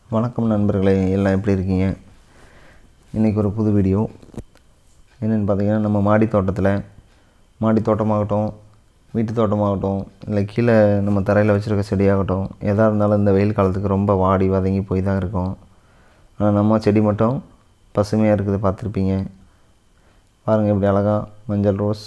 வணக்கம் நண்பர்களே எல்லாம் எப்படி இருக்கீங்க இன்றைக்கி ஒரு புது வீடியோ என்னென்னு பார்த்தீங்கன்னா நம்ம மாடி தோட்டத்தில் மாடி தோட்டமாகட்டும் வீட்டு தோட்டமாகட்டும் இல்லை கீழே நம்ம தரையில் வச்சுருக்க செடியாகட்டும் எதாக இருந்தாலும் இந்த வெயில் காலத்துக்கு ரொம்ப வாடி வதங்கி போய் தான் இருக்கும் ஆனால் நம்ம செடி மட்டும் பசுமையாக இருக்குது பார்த்துருப்பீங்க பாருங்கள் இப்படி அழகாக மஞ்சள் ரோஸ்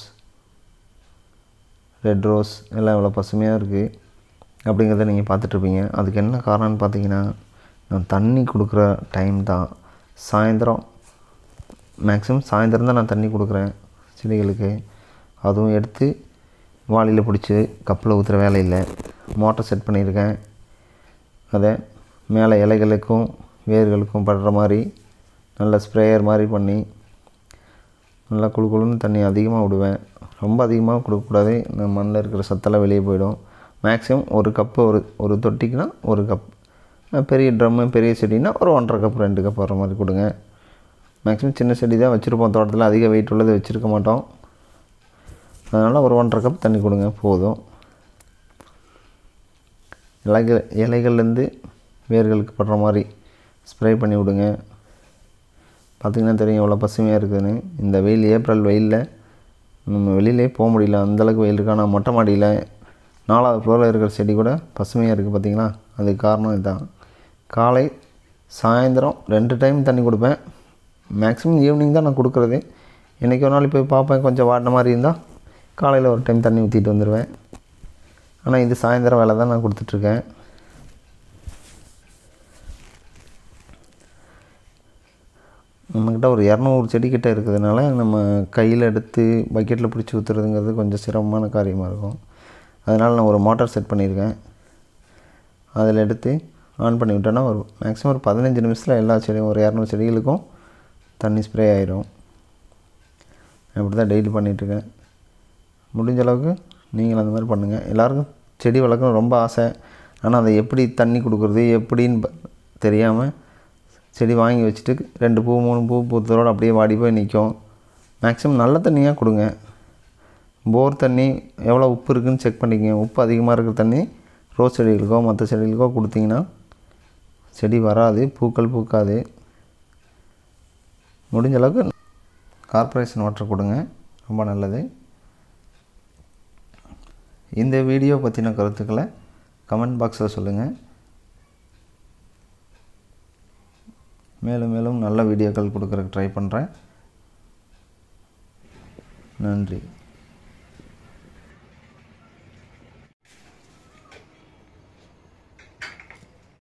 ரெட் ரோஸ் எல்லாம் இவ்வளோ பசுமையாக இருக்குது அப்படிங்கிறத நீங்கள் பார்த்துட்ருப்பீங்க அதுக்கு என்ன காரணம்னு பார்த்தீங்கன்னா நான் தண்ணி கொடுக்குற டைம் தான் சாயந்தரம் மேக்ஸிமம் சாயந்தரம் தான் நான் தண்ணி கொடுக்குறேன் செடிகளுக்கு அதுவும் எடுத்து வாளியில் பிடிச்சி கப்பில் ஊற்றுற வேலை இல்லை மோட்டர் செட் பண்ணியிருக்கேன் அதை மேலே இலைகளுக்கும் வேர்களுக்கும் படுற மாதிரி நல்ல ஸ்ப்ரேயர் மாதிரி பண்ணி நல்லா குளு குளுன்னு தண்ணி அதிகமாக விடுவேன் ரொம்ப அதிகமாக கொடுக்கக்கூடாது இந்த மண்ணில் இருக்கிற சத்தெல்லாம் வெளியே போயிடும் மேக்ஸிமம் ஒரு கப்பு ஒரு ஒரு தொட்டிக்குனா ஒரு கப் பெரிய ட்ரம்மு பெரிய செடினா ஒரு ஒன்றரை கப் ரெண்டு கப் வர மாதிரி கொடுங்க மேக்ஸிமம் சின்ன செடி தான் வச்சுருப்போம் தோட்டத்தில் அதிக வெயிட் உள்ளது வச்சுருக்க மாட்டோம் அதனால் ஒரு ஒன்றரை கப் தண்ணி கொடுங்க போதும் இலைகள் இலைகள்லேருந்து வேர்களுக்கு படுற மாதிரி ஸ்ப்ரே பண்ணி விடுங்க பார்த்திங்கன்னா தெரியும் எவ்வளோ பசுமையாக இருக்குதுன்னு இந்த வெயில் ஏப்ரல் வெயிலில் நம்ம வெளியிலே போக முடியல அந்தளவுக்கு வெயில் இருக்கு ஆனால் மொட்டை மாடியில் நாலாவது ஃப்ளோரில் இருக்கிற செடி கூட பசுமையாக இருக்குது பார்த்திங்களா அதுக்கு காரணம் இதுதான் காலை சாயந்தரம் ரெண்டு டைம் தண்ணி கொடுப்பேன் மேக்ஸிமம் ஈவினிங் தான் நான் கொடுக்குறது என்றைக்கு ஒரு நாள் போய் பார்ப்பேன் கொஞ்சம் வாடின மாதிரி இருந்தால் காலையில் ஒரு டைம் தண்ணி ஊற்றிட்டு வந்துடுவேன் ஆனால் இது சாயந்தரம் வேலை தான் நான் கொடுத்துட்ருக்கேன் நம்மக்கிட்ட ஒரு இரநூறு செடி கிட்ட இருக்கிறதுனால நம்ம கையில் எடுத்து பக்கெட்டில் பிடிச்சி ஊற்றுறதுங்கிறது கொஞ்சம் சிரமமான காரியமாக இருக்கும் அதனால் நான் ஒரு மோட்டார் செட் பண்ணியிருக்கேன் அதில் எடுத்து ஆன் பண்ணி விட்டோன்னா ஒரு மேக்ஸிமம் ஒரு பதினஞ்சு நிமிஷத்தில் எல்லா செடியும் ஒரு இரநூறு செடிகளுக்கும் தண்ணி ஸ்ப்ரே ஆயிரும் அப்படி தான் டெய்லி பண்ணிகிட்ருக்கேன் முடிஞ்ச அளவுக்கு நீங்களும் அந்த மாதிரி பண்ணுங்கள் எல்லாருக்கும் செடி வளர்க்கணும் ரொம்ப ஆசை ஆனால் அதை எப்படி தண்ணி கொடுக்குறது எப்படின்னு ப- தெரியாமல் செடி வாங்கி வச்சுட்டு ரெண்டு பூ மூணு பூ பூத்ததோடு அப்படியே வாடி போய் நிற்கும் மேக்ஸிமம் நல்ல தண்ணியாக கொடுங்க போர் தண்ணி எவ்வளோ உப்பு இருக்குன்னு செக் பண்ணிக்கங்க உப்பு அதிகமாக இருக்கிற தண்ணி ரோஸ் செடிகளுக்கோ மற்ற செடிகளுக்கோ கொடுத்தீங்கன்னா செடி வராது பூக்கள் பூக்காது முடிஞ்ச அளவுக்கு கார்ப்பரேஷன் வாட்டர் கொடுங்க ரொம்ப நல்லது இந்த வீடியோ பற்றின கருத்துக்களை கமெண்ட் பாக்ஸில் சொல்லுங்கள் மேலும் மேலும் நல்ல வீடியோக்கள் கொடுக்குறதுக்கு ட்ரை பண்ணுறேன் நன்றி